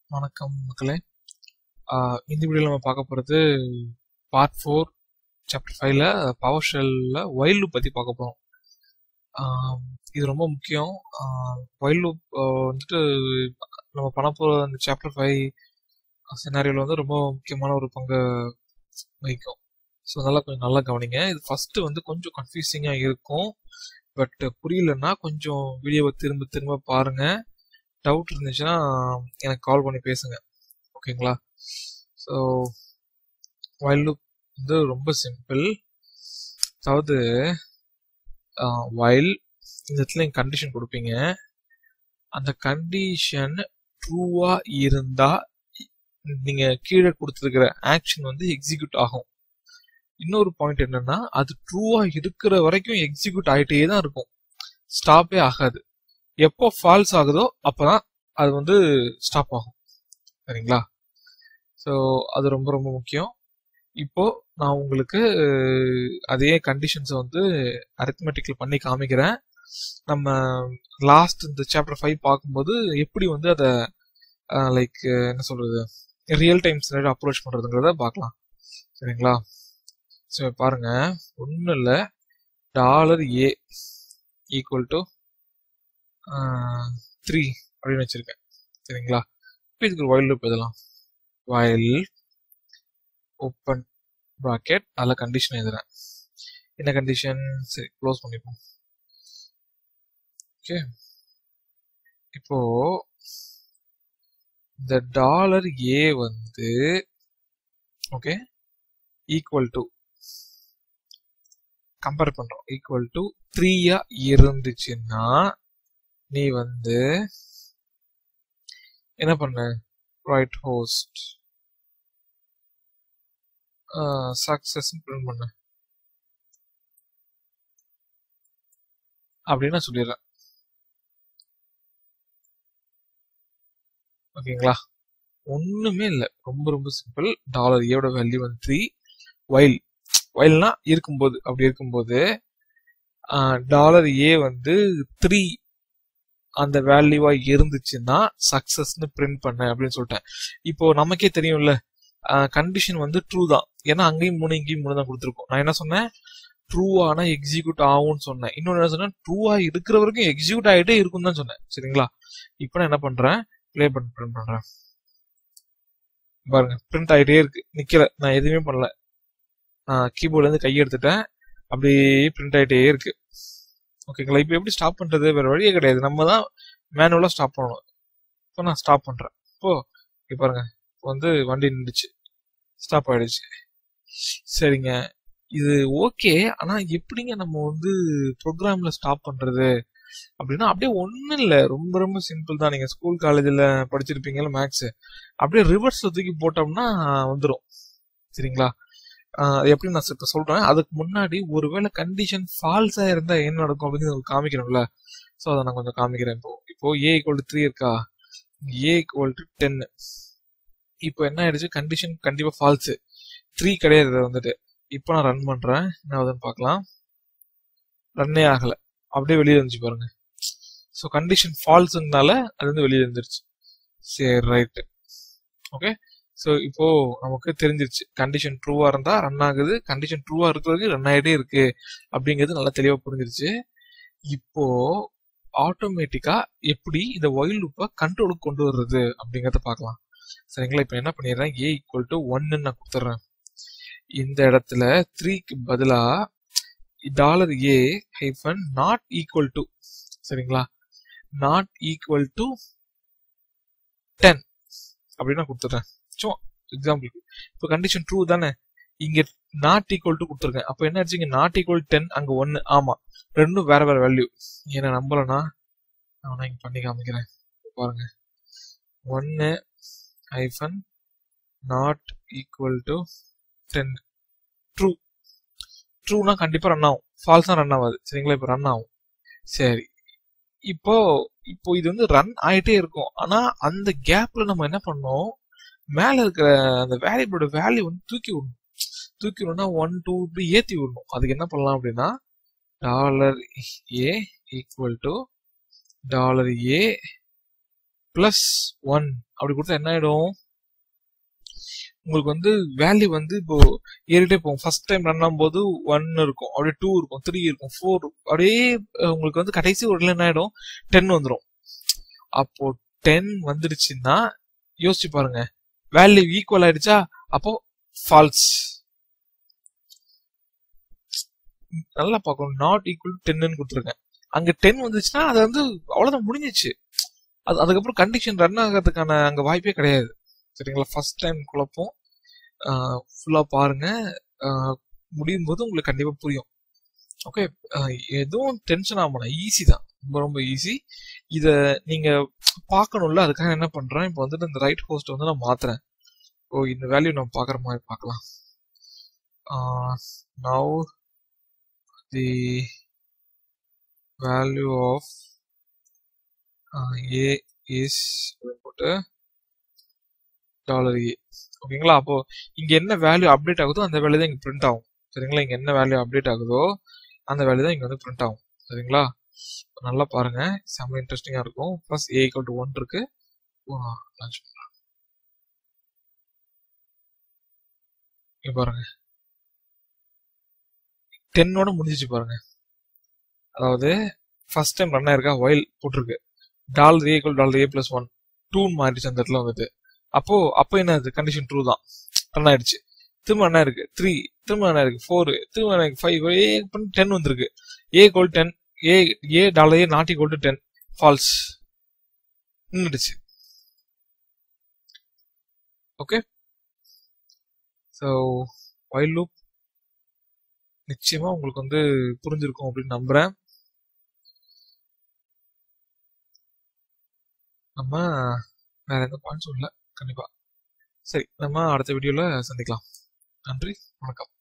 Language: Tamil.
வணக்கம் மக்களே ஆஹ் இந்த வீடியோவில் நம்ம பார்க்க போகிறது பார்ட் ஃபோர் சாப்டர் ஃபைவ்ல பவர் ஷெல்லில் ஒயில் லூப் பற்றி பார்க்க போகிறோம் இது ரொம்ப முக்கியம் ஒயில் லூப் வந்துட்டு நம்ம பண்ண போகிற அந்த சாப்டர் ஃபைவ் சினாரியோவில் வந்து ரொம்ப முக்கியமான ஒரு பங்கு வகிக்கும் ஸோ அதெல்லாம் கொஞ்சம் நல்லா கவனிங்க இது ஃபஸ்ட்டு வந்து கொஞ்சம் கன்ஃபியூசிங்காக இருக்கும் பட் புரியலன்னா கொஞ்சம் வீடியோவை திரும்ப திரும்ப பாருங்கள் டவுட் இருந்துச்சுன்னா எனக்கு கால் பண்ணி பேசுங்க ஓகேங்களா ஸோ வைல் லூப் வந்து ரொம்ப சிம்பிள் அதாவது வைல் இந்த இடத்துல நீங்கள் கண்டிஷன் கொடுப்பீங்க அந்த கண்டிஷன் ட்ரூவா இருந்தா நீங்க கீழே கொடுத்துருக்கிற ஆக்ஷன் வந்து எக்ஸிக்யூட் ஆகும் இன்னொரு பாயிண்ட் என்னன்னா அது ட்ரூவா இருக்கிற வரைக்கும் எக்ஸிக்யூட் ஆகிட்டே தான் இருக்கும் ஸ்டாப்பே ஆகாது எப்போ ஃபால்ஸ் ஆகுதோ அப்பதான் அது வந்து ஸ்டாப் ஆகும் சரிங்களா ஸோ அது ரொம்ப ரொம்ப முக்கியம் இப்போ நான் உங்களுக்கு அதே கண்டிஷன்ஸை வந்து அரித்மெட்டிக்ல பண்ணி காமிக்கிறேன் நம்ம லாஸ்ட் இந்த சாப்டர் ஃபைவ் பார்க்கும்போது எப்படி வந்து அதை லைக் என்ன சொல்றது ரியல் டைம் சினாரியோ அப்ரோச் பண்றதுங்கிறத பார்க்கலாம் சரிங்களா ஸோ பாருங்க ஒன்றும் இல்லை dollar a equal to three அப்படின்னு வச்சிருக்கேன் சரிங்களா இப்போ இதுக்கு ஒரு வைல் லூப் எழுதலாம் வைல் ஓப்பன் ப்ராக்கெட் அதில் கண்டிஷன் எழுதுறேன் என்ன கண்டிஷன் சரி க்ளோஸ் பண்ணிப்போம் ஓகே இப்போ இந்த டாலர் ஏ வந்து ஓகே ஈக்குவல் டு கம்பேர் பண்றோம் ஈக்குவல் டு த்ரீயா இருந்துச்சுன்னா நீ வந்து என்ன பண்ண ரைட் ஹோஸ்ட் சக்சஸ் பிரிண்ட் பண்ண அப்படின்னு நான் சொல்லிடுறேன் ஓகேங்களா ஒண்ணுமே இல்லை ரொம்ப ரொம்ப சிம்பிள் டாலர் ஏவோட வேல்யூ வந்து த்ரீ வைல் வைல்னா இருக்கும்போது அப்படி இருக்கும்போது டாலர் ஏ வந்து த்ரீ அந்த வேல்யூவா இருந்துச்சுன்னா சக்சஸ்னு பிரிண்ட் பண்ண அப்படின்னு சொல்லிட்டேன் இப்போ நமக்கே தெரியும்ல கண்டிஷன் வந்து ட்ரூ தான் ஏன்னா அங்கேயும் மூணு இங்கேயும் மூணு தான் கொடுத்துருக்கோம் நான் என்ன சொன்னேன் ட்ரூவானா எக்ஸிக்யூட் ஆகும்னு சொன்னேன் இன்னொன்று என்ன சொன்னேன் ட்ரூவா இருக்கிற வரைக்கும் எக்ஸிக்யூட் ஆகிட்டே இருக்கும் தான் சொன்னேன் சரிங்களா இப்போ நான் என்ன பண்றேன் ப்ளே பண்ணி பிரிண்ட் பண்றேன் பாருங்க பிரிண்ட் ஆகிட்டே இருக்கு நிக்கல நான் எதுவுமே பண்ணல நான் கீபோர்ட்ல இருந்து கையெடுத்துட்டேன் அப்படியே பிரிண்ட் ஆகிட்டே இருக்கு ஓகேங்களா இப்போ எப்படி ஸ்டாப் பண்றது வேற வழியே கிடையாது நம்ம தான் மேனுவலா ஸ்டாப் பண்ணணும் இப்போ நான் ஸ்டாப் பண்றேன் இப்போ இங்க பாருங்க இப்போ வந்து வண்டி நின்றுச்சு ஸ்டாப் ஆயிடுச்சு சரிங்க இது ஓகே ஆனா எப்படிங்க நம்ம வந்து ப்ரோக்ராம்ல ஸ்டாப் பண்றது அப்படின்னா அப்படியே ஒன்றும் இல்லை ரொம்ப ரொம்ப சிம்பிள் தான் நீங்க ஸ்கூல் காலேஜில் படிச்சிருப்பீங்கல்ல மேக்ஸ் அப்படியே ரிவர்ஸ்ல தூக்கி போட்டோம்னா வந்துடும் சரிங்களா எப்படி நான் இப்போ சொல்றேன் அதுக்கு முன்னாடி ஒருவேளை கண்டிஷன் ஃபால்ஸா இருந்தா என்ன நடக்கும் அப்படின்னு காமிக்கணும்ல ஸோ அதை நான் கொஞ்சம் காமிக்கிறேன் இப்போ இப்போ ஏ ஈக்குவல் டு த்ரீ இருக்கா ஏ ஈக்குவல் டு டென் இப்போ என்ன ஆயிடுச்சு கண்டிஷன் கண்டிப்பா ஃபால்ஸ் த்ரீ கிடையாது வந்துட்டு இப்போ நான் ரன் பண்றேன் என்ன ஆகுதுன்னு பார்க்கலாம் ரன்னே ஆகல அப்படியே வெளியே வந்துச்சு பாருங்க ஸோ கண்டிஷன் ஃபால்ஸுனால அது வந்து வெளியே வந்துருச்சு சரி ரைட்டு ஓகே ஸோ இப்போ நமக்கு தெரிஞ்சிருச்சு கண்டிஷன் ட்ரூவா இருந்தா ரன் ஆகுது கண்டிஷன் ட்ரூவா இருக்கிறது ரன் ஆகிட்டே இருக்கு அப்படிங்கிறது நல்லா தெளிவா புரிஞ்சிருச்சு இப்போ ஆட்டோமேட்டிக்கா எப்படி இந்த ஒயில் லூப்பை கண்ட்ரோலுக்கு கொண்டு வர்றது அப்படிங்கறத பார்க்கலாம் சரிங்களா இப்போ என்ன பண்ணிடுறேன் ஏ ஈக்குவல் டு ஒன்னு நான் கொடுத்துட்றேன் இந்த இடத்துல த்ரீக்கு பதிலா dollar a hyphen not equal to சரிங்களா நாட் ஈக்குவல் டு டென் அப்படின்னு நான் கொடுத்துட்றேன் சும்மா எக்ஸாம்பிளுக்கு இப்போ கண்டிஷன் ட்ரூ தானே இங்க நாட் ஈக்குவல் டு கொடுத்துருக்கேன் அப்போ என்ன ஆச்சு இங்க நாட் ஈக்குவல் டென் அங்க ஒன்னு ஆமா ரெண்டும் வேற வேற வேல்யூ என்ன நம்பலனா நான் இங்க பண்ணி காமிக்கிறேன் பாருங்க ஒன்னு hyphen not equal to ten true ட்ரூனா கண்டிப்பா ரன் ஆகும் ஃபால்ஸா ரன் ஆகாது சரிங்களா இப்போ ரன் ஆகும் சரி இப்போ இப்போ இது வந்து ரன் ஆயிட்டே இருக்கும் ஆனா அந்த கேப்ல நம்ம என்ன பண்ணோம் மேல இருக்கிற அந்த வேல்யூபோட வேல்யூ வந்து தூக்கி விடணும் தூக்கி விடணும்னா ஒன் டூ இப்படி ஏத்தி விடணும் அதுக்கு என்ன பண்ணலாம் அப்படின்னா dollar a equal to dollar a plus one அப்படி கொடுத்தா என்ன ஆயிடும் உங்களுக்கு வந்து வேல்யூ வந்து இப்போ ஏறிட்டே போகும் ஃபர்ஸ்ட் டைம் ரன் ஆகும்போது ஒன் இருக்கும் அப்படியே டூ இருக்கும் த்ரீ இருக்கும் ஃபோர் அப்படியே அஹ், உங்களுக்கு வந்து கடைசி ஒரு என்ன ஆயிடும் டென் வந்துடும் அப்போ டென் வந்துடுச்சுன்னா யோசிச்சு பாருங்க வேல்யூ ஈக்குவல் ஆயிடுச்சா அப்போ ஃபால்ஸ் நல்லா பார்க்கணும் நாட் ஈக்குவல் டென்னு கொடுத்துருக்கேன் அங்க டென் வந்துச்சுன்னா அது வந்து அவ்வளவுதான் முடிஞ்சிச்சு அது அதுக்கப்புறம் கண்டிஷன் ரன் ஆகிறதுக்கான அங்க வாய்ப்பே கிடையாது சரிங்களா ஃபர்ஸ்ட் டைம் குழப்பம் ஃபுல்லா பாருங்க ஆஹ் முடியும் போது உங்களுக்கு கண்டிப்பா புரியும் ஓகே எதுவும் டென்ஷன் ஆகணும் ஈஸி தான் ரொம்ப ரொம்ப ஈஸி இத நீங்க பார்க்கணும்ல அதுக்காக என்ன பண்றேன் இப்போ வந்துட்டு இந்த ரைட் ஹோஸ்ட் வந்து நான் மாத்துறேன் ஓ இந்த வேல்யூ நம்ம பார்க்குற மாதிரி பார்க்கலாம் now the value of a is போட்டு டாலர் ஏ ஓகேங்களா அப்போ இங்க என்ன வேல்யூ அப்டேட் ஆகுதோ அந்த வேல்யூ தான் இங்க பிரிண்ட் ஆகும் சரிங்களா இங்க என்ன வேல்யூ அப்டேட் ஆகுதோ அந்த வேல்யூ தான் இங்க வந்து பிரிண்ட் ஆகும் சரிங்களா நல்லா பாருங்க செம்ம இன்ட்ரெஸ்டிங்கா இருக்கும் plus a equal to one இருக்கு ஓ, launch பண்றேன். இங்க பாருங்க டென்னோட முடிஞ்சிச்சு பாருங்க அதாவது ஃபர்ஸ்ட் டைம் ரன் ஆயிருக்கா ஒயில் போட்டிருக்கு dollar a equal dollar a plus one டூன்னு மாறிடுச்சு அந்த இடத்துல வந்துட்டு அப்போ அப்போ என்ன அது கண்டிஷன் ட்ரூ தான் ரன் ஆயிடுச்சு திரும்ப என்ன இருக்கு த்ரீ திரும்ப என்ன இருக்கு ஃபோர் திரும்ப என்ன இருக்கு ஃபைவ் ஏ பண்ணி டென் வந்திருக்கு ஏ கோல் ten a a dollar a not equal to ten false நின்றுடுச்சு ஓகே ஸோ வைல் லூப் நிச்சயமா உங்களுக்கு வந்து புரிஞ்சிருக்கும் அப்படின்னு நம்புறேன் நம்ம வேற எந்த பாயிண்ட்ஸும் இல்லை கண்டிப்பா சரி நம்ம அடுத்த வீடியோல சந்திக்கலாம் நன்றி வணக்கம்